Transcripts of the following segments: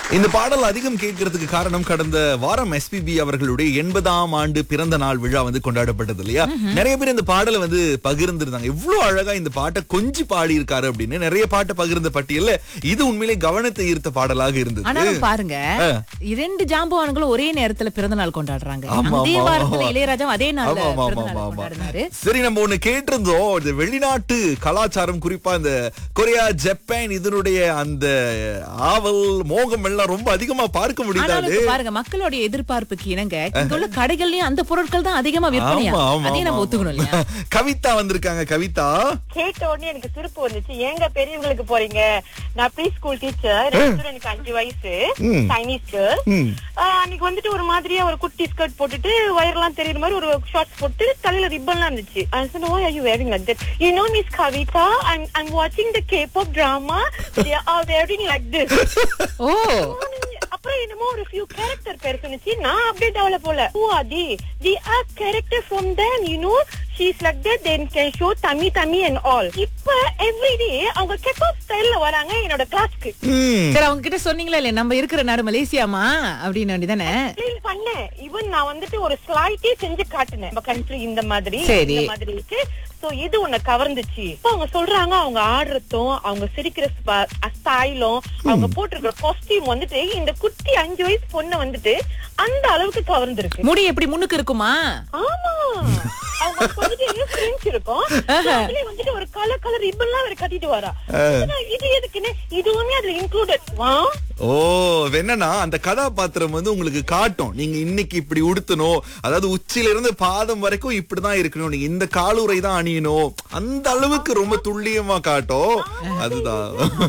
இந்த பாடல் அதிகம் கேட்கறதுக்கு காரணம் கடந்த வாரம் எஸ்பிபி அவர்களுடைய எண்பதாம் ஆண்டு பிறந்த நாள் விழா வந்து கொண்டாடப்பட்டது இல்லையா நிறைய பேர் இந்த பாடலை வந்து பகிர்ந்திருந்தாங்க இவ்வளவு அழகா இந்த பாட்டை கொஞ்சி பாடி இருக்காரு அப்படின்னு நிறைய பாட்டை பகிர்ந்த பட்டியல்ல இது உண்மையிலே கவனத்தை ஈர்த்த பாடலாக இருந்தது ஆனாலும் பாருங்க இரண்டு ஜாம்பவான்களும் ஒரே நேரத்துல பிறந்த நாள் கொண்டாடுறாங்க ஆமா, அதே ஆமா, வாரத்துல ஆமா. இளையராஜா அதே நாள்ல ஆமா, ஆமா, பிறந்த ஆமா, நாள் ஆமா. கொண்டாடினாரு சரி நம்ம ஒண்ணு கேட்டிருந்தோம் இந்த வெளிநாட்டு கலாச்சாரம் குறிப்பா இந்த கொரியா ஜப்பான் இதனுடைய அந்த ஆவல் மோகம் எல்லாம் ரொம்ப அதிகமா பார்க்க ஆனாலும் முடியாது இப்ப பாருங்க மக்களுடைய எதிர்பார்ப்புக்கு இணங்க இங்க உள்ள கடைகள்லயும் அந்த பொருட்கள் தான் அதிகமா விற்பனையா ஆமா, ஆமா, அதையும் நம்ம ஆமா, ஒத்துக்கணும் இல்லையா கவிதா வந்திருக்காங்க கவிதா கேட்ட உடனே எனக்கு சிரிப்பு வந்துச்சு ஏங்க பெரியவங்களுக்கு போறீங்க நான் ப்ரீ ஸ்கூல் டீச்சர் எனக்கு அஞ்சு வயசு ம். சைனீஸ் கேர்ள் ம். அன்னைக்கு வந்துட்டு ஒரு மாதிரியா ஒரு குட்டி ஸ்கர்ட் போட்டுட்டு வயர்லாம் தெரியுற மாதிரி ஒரு ஷார்ட்ஸ் போட்டு தலையில ரிப்பன்லாம் இருந்துச்சு I said, why are you wearing like that? You know, Miss Kavita, I'm, I'm watching the K-pop drama. They are wearing like this. ஓ அப்புறம் என்னமோ ஒரு few character பேர் சொன்னுச்சு நான் அப்டேட் ஆகல போல who are they they are character from them you know she's like that then can show tummy tummy and all இப்ப everyday அவங்க K-pop ஸ்டைல்ல வராங்க என்னோட கிளாஸ்க்கு ம். சரி அவங்க கிட்ட சொன்னீங்களா இல்லையா நம்ம இருக்கிற நாடு மலேசியாமா அப்படின்னு வேண்டிதானே Explain பண்ணேன் ஈவன் நான் வந்துட்டு ஒரு ஸ்லைட்டே செஞ்சு காட்டினேன் நம்ம கண்ட்ரி இந்த மாதிரி சரி. இந்த மாதிரி இருக்கு சோ இது உன்னை கவர்ந்துச்சு இப்ப அவங்க சொல்றாங்க அவங்க ஆடுறதும் அவங்க சிரிக்கிற ஸ்டைலும் அவங்க போட்டிருக்கிற காஸ்டியூம் வந்துட்டு இந்த குட்டி அஞ்சு வயசு பொண்ணு வந்துட்டு அந்த அளவுக்கு கவர்ந்துருக்கு முடி எப்படி முன்னுக்கு இருக்குமா ஆமா அவங்க வந்துட்டு ஃப்ரெண்ட்ஸ் இருக்கும் அதுலயே வந்துட்டு ஒரு கலர் கலர் ரிப்பன்லாம் அவர் கட்டிட்டு வரா அதான் இது எதுக்குன்னு இதுவுமே அதுல இன்க்ளூடட் வா ஓ என்னன்னா அந்த கதாபாத்திரம் வந்து உங்களுக்கு காட்டும் நீங்க இன்னைக்கு இப்படி உடுத்தணும் அதாவது உச்சியில இருந்து பாதம் வரைக்கும் இப்படிதான் இருக்கணும் நீங்க இந்த காலுறை தான் அணியணும் அந்த அளவுக்கு ரொம்ப துல்லியமா காட்டும் அதுதான்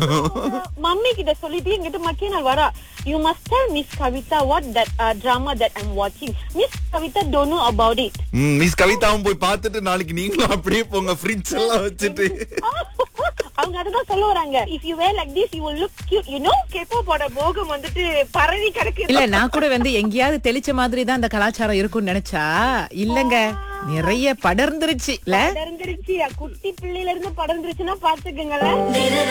மம்மி கிட்ட சொல்லிட்டு எங்கிட்ட மக்கிய நாள் வரா you must tell miss Kavitha what that drama that I'm வாட்சிங் miss Kavitha don't know about it hmm, miss கவிதாவும் போய் பார்த்துட்டு நாளைக்கு நீங்களும் அப்படியே போங்க ஃப்ரிட்ஜ் எல்லாம் வச்சுட்டு அவங்க அததான் சொல்ல வராங்க if you wear like this you will look cute you know கேப்போட போகம் வந்துட்டு பரவி கிடக்கு இல்ல நான் கூட வந்து எங்கேயாவது தெளிச்ச மாதிரி தான் அந்த கலாச்சாரம் இருக்கும்னு நினைச்சா இல்லங்க நிறைய படர்ந்துருச்சு இல்ல படர்ந்துருச்சு குட்டி பிள்ளையில இருந்து படர்ந்துருச்சுன்னா பாத்துக்குங்களேன்